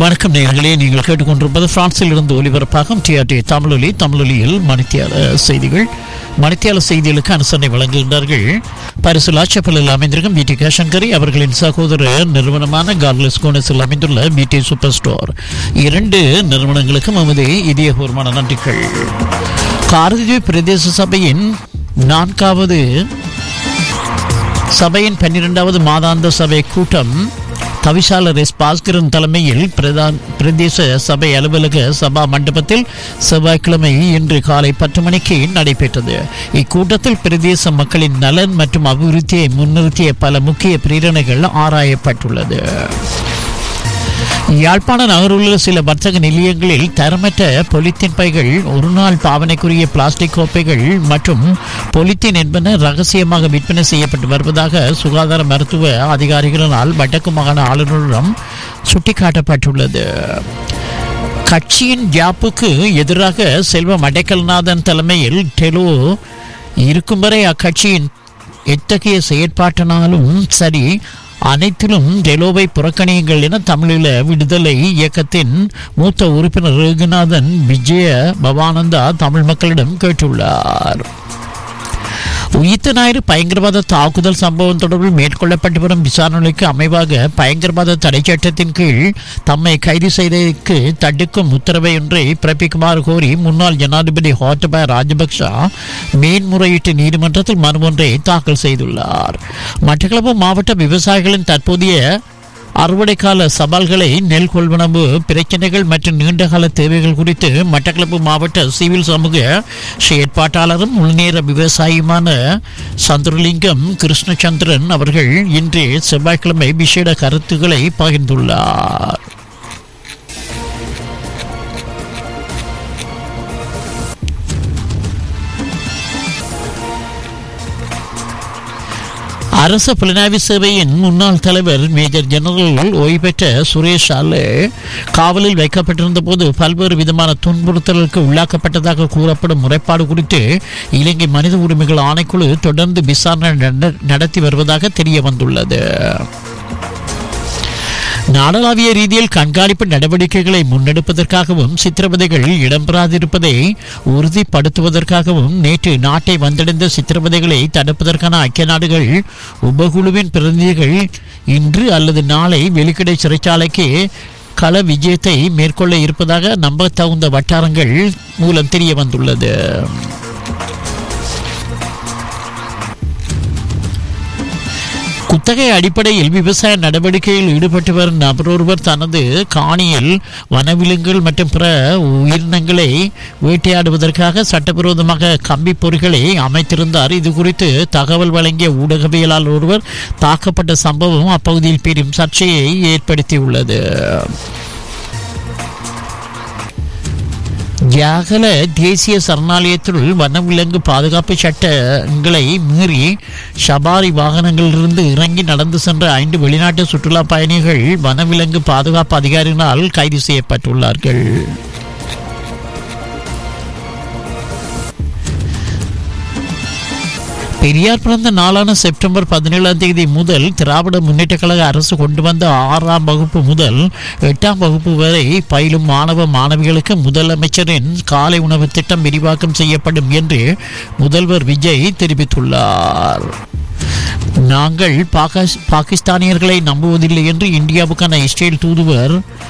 வணக்கம் நேயர்களே நீங்கள் கேட்டுக்கொண்டிருப்பது பிரான்சில் இருந்து ஒலிபரப்பாகும் டிஆர்டி தமிழொலி தமிழொலியில் மணித்தியால செய்திகள் மணித்தியால செய்திகளுக்கு அனுசரணை வழங்குகின்றார்கள் பரிசு லாச்சப்பலில் அமைந்திருக்கும் பிடி கேஷங்கரி அவர்களின் சகோதர நிறுவனமான கார்லஸ் கோனஸில் அமைந்துள்ள பிடி சூப்பர் ஸ்டோர் இரண்டு நிறுவனங்களுக்கும் நமது இதயபூர்வமான நன்றிகள் காரதி பிரதேச சபையின் நான்காவது சபையின் பன்னிரெண்டாவது மாதாந்த சபை கூட்டம் தவிசாளர் எஸ் பாஸ்கரன் தலைமையில் பிரதான் பிரதேச சபை அலுவலக சபா மண்டபத்தில் செவ்வாய்க்கிழமை இன்று காலை பத்து மணிக்கு நடைபெற்றது இக்கூட்டத்தில் பிரதேச மக்களின் நலன் மற்றும் அபிவிருத்தியை முன்னிறுத்திய பல முக்கிய பிரேரணைகள் ஆராயப்பட்டுள்ளது யாழ்ப்பாண நகருள்ள சில வர்த்தக நிலையங்களில் தரமற்ற பொலித்தீன் பைகள் ஒரு நாள் பாவனைக்குரிய பிளாஸ்டிக் கோப்பைகள் மற்றும் பொலித்தீன் என்பன ரகசியமாக விற்பனை செய்யப்பட்டு வருவதாக சுகாதார மருத்துவ அதிகாரிகளினால் வடக்கு மாகாண ஆளுநரிடம் சுட்டிக்காட்டப்பட்டுள்ளது கட்சியின் ஜாப்புக்கு எதிராக செல்வம் அடைக்கல்நாதன் தலைமையில் டெலோ இருக்கும் வரை அக்கட்சியின் எத்தகைய செயற்பாட்டினாலும் சரி அனைத்திலும் டெலோவை புறக்கணியுங்கள் என தமிழீழ விடுதலை இயக்கத்தின் மூத்த உறுப்பினர் ரகுநாதன் விஜய பவானந்தா தமிழ் மக்களிடம் கேட்டுள்ளார் உயிர்த்த ஞாயிறு பயங்கரவாத தாக்குதல் சம்பவம் தொடர்பில் மேற்கொள்ளப்பட்டு வரும் விசாரணைக்கு அமைவாக பயங்கரவாத தடை சட்டத்தின் கீழ் தம்மை கைது செய்ததற்கு தடுக்கும் உத்தரவை ஒன்றை பிறப்பிக்குமாறு கோரி முன்னாள் ஜனாதிபதி ஹோட்டபாய ராஜபக்ச மேன்முறையீட்டு நீதிமன்றத்தில் மனு ஒன்றை தாக்கல் செய்துள்ளார் மட்டக்களப்பு மாவட்ட விவசாயிகளின் தற்போதைய அறுவடை கால சவால்களை நெல் கொள்வனவு பிரச்சனைகள் மற்றும் நீண்டகால தேவைகள் குறித்து மட்டக்களப்பு மாவட்ட சிவில் சமூக செயற்பாட்டாளரும் உள்நேர விவசாயியுமான சந்திரலிங்கம் கிருஷ்ணச்சந்திரன் அவர்கள் இன்று செவ்வாய்க்கிழமை விசேட கருத்துக்களை பகிர்ந்துள்ளார் அரச புலனாய்வு சேவையின் முன்னாள் தலைவர் மேஜர் ஜெனரல் ஓய்வு பெற்ற சுரேஷ் ஆலே காவலில் வைக்கப்பட்டிருந்த போது பல்வேறு விதமான துன்புறுத்தலுக்கு உள்ளாக்கப்பட்டதாக கூறப்படும் முறைப்பாடு குறித்து இலங்கை மனித உரிமைகள் ஆணைக்குழு தொடர்ந்து விசாரணை நட- நடத்தி வருவதாக தெரிய வந்துள்ளது நாடளாவிய ரீதியில் கண்காணிப்பு நடவடிக்கைகளை முன்னெடுப்பதற்காகவும் சித்திரவதைகள் இடம்பெறாதிருப்பதை உறுதிப்படுத்துவதற்காகவும் நேற்று நாட்டை வந்தடைந்த சித்திரவதைகளை தடுப்பதற்கான ஐக்கிய நாடுகள் உபகுழுவின் பிரதிநிதிகள் இன்று அல்லது நாளை வெளிக்கடை சிறைச்சாலைக்கு கள விஜயத்தை மேற்கொள்ள இருப்பதாக நம்பத்தகுந்த வட்டாரங்கள் மூலம் தெரிய வந்துள்ளது குத்தகை அடிப்படையில் விவசாய நடவடிக்கையில் ஈடுபட்டு வரும் நபரொருவர் தனது காணியில் வனவிலங்குகள் மற்றும் பிற உயிரினங்களை வேட்டையாடுவதற்காக சட்டவிரோதமாக கம்பி பொறிகளை அமைத்திருந்தார் இது குறித்து தகவல் வழங்கிய ஊடகவியலாளர் ஒருவர் தாக்கப்பட்ட சம்பவம் அப்பகுதியில் பெரும் சர்ச்சையை ஏற்படுத்தியுள்ளது ஜாகல தேசிய சரணாலயத்தில் வனவிலங்கு பாதுகாப்பு சட்டங்களை மீறி சபாரி வாகனங்களிலிருந்து இறங்கி நடந்து சென்ற ஐந்து வெளிநாட்டு சுற்றுலா பயணிகள் வனவிலங்கு பாதுகாப்பு அதிகாரிகளால் கைது செய்யப்பட்டுள்ளார்கள் பெரியார் பிறந்த நாளான செப்டம்பர் பதினேழாம் தேதி முதல் திராவிட முன்னேற்ற கழக அரசு கொண்டு வந்த ஆறாம் வகுப்பு முதல் எட்டாம் வகுப்பு வரை பயிலும் மாணவ மாணவிகளுக்கு முதலமைச்சரின் காலை உணவு திட்டம் விரிவாக்கம் செய்யப்படும் என்று முதல்வர் விஜய் தெரிவித்துள்ளார் நாங்கள் பாகிஸ்- பாகிஸ்தானியர்களை நம்புவதில்லை என்று இந்தியாவுக்கான இஸ்ரேல் தூதுவர்